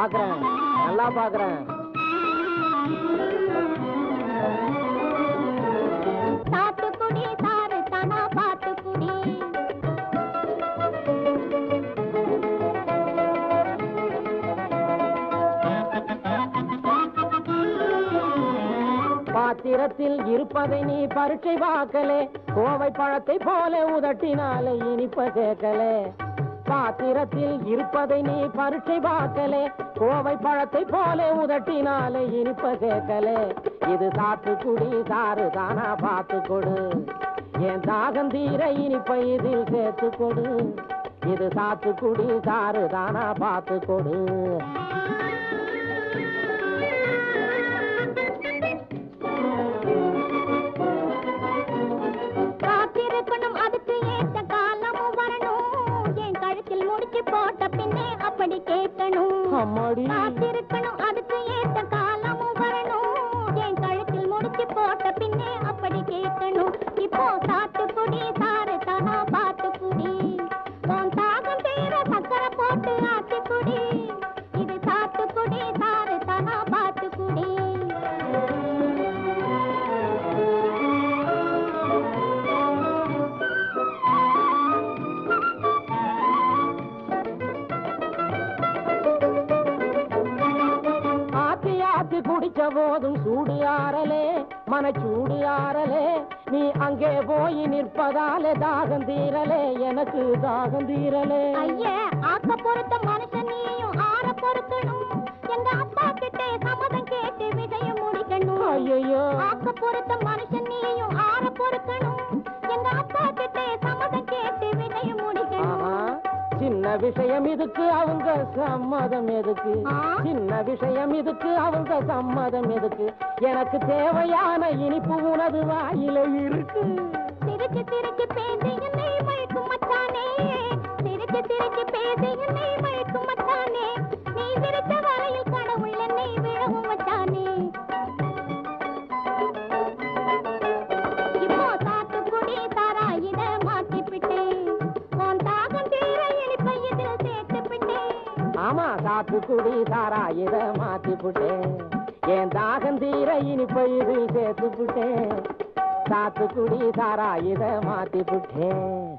பாக்குறேன் நல்லா பாக்குறேன் சாத்துக்குடி சாறு தானா பாத்துக்குடி பாத்திரத்தில் இருப்பதை நீ பரீட்சை பார்க்கலே கோவை பழத்தை போல உதட்டினாலே இனிப்ப சேர்க்கலே பாத்திரத்தில் இருப்பதை நீ பரீட்சை பார்க்கலே கோவை பழத்தை போல உதட்டினாலே இனிப்ப சேர்க்கலே இது சாத்துக்குடி சாறு தானா பார்த்து கொடு என் தாகம் தீர இனிப்பை இதில் சேர்த்து கொடு இது சாத்துக்குடி சாறு தானா பார்த்து கொடு காத்திருக்கணும் அதுக்கு ஏத்த காலமும் வரணும் என் கழுத்தில் முடிச்சு போட்ட பின்னே அப்படி கேட்கணும் அம்மாடி காத்திருக்கணும் அதுக்கு ஏத்த காலமும் வரணும் என் கழுத்தில் முடிச்சு போட்ட பின்னே அப்படி கேட்கணும் இப்போ சாத்துக்குடி சாறு தானா பாத்துக்குடி உன் தாகம் தீர சக்கரை போட்டு ஆத்திக்குடி இது சாத்துக்குடி சாறு தானா பாத்துக்குடி ஆத்தி ஆத்தி குடிச்ச போதும் சூடு ஆறலே மனச்சூடு ஆறலே நீ அங்கே போய் நிற்பதாலே தாகம் தீரலே எனக்கு தாகம் தீரலே ஐயே ஆக்க பொறுத்த மனுஷன் நீயும் ஆற பொறுக்கணும் எங்க அப்பா கிட்டே சம்மதம் கேட்டு விஷயம் முடிக்கணும் ஐயோ ஆக்க பொறுத்த மனுஷன் நீயும் ஆற பொறுக்கணும் எங்க அப்பா கிட்டே சம்மதம் கேட்டு விஷயம் முடிக்கணும் ஆஹா சின்ன விஷயம் இதுக்கு அவங்க சம்மதம் எதுக்கு ஆ? சின்ன விஷயம் இதுக்கு அவங்க சம்மதம் எதுக்கு எனக்கு தேவையான இனிப்பு உனது வாயில இருக்கு சிரிச்சு சிரிச்சு பேசி என்னை மயக்கும் மச்சானே சிரிச்சு சிரிச்சு பேசி என்னை மயக்கும் மச்சானே நீ சிரித்த வலையில் கடவுள் என்னை விழவும் மச்சானே இப்போ சாத்துக்குடி சாராயிட மாத்திப்பிட்டேன் உன் தாகம் தீர இனிப்பை இதில் சேர்த்துப்பிட்டேன் ஆமா சாத்துக்குடி சாரா இத மாத்தி புட்டேன் என் தாகம் தீர இனிப்பை இதில் சேர்த்து புட்டேன் சாத்துக்குடி சாரா இத மாத்தி புட்டேன்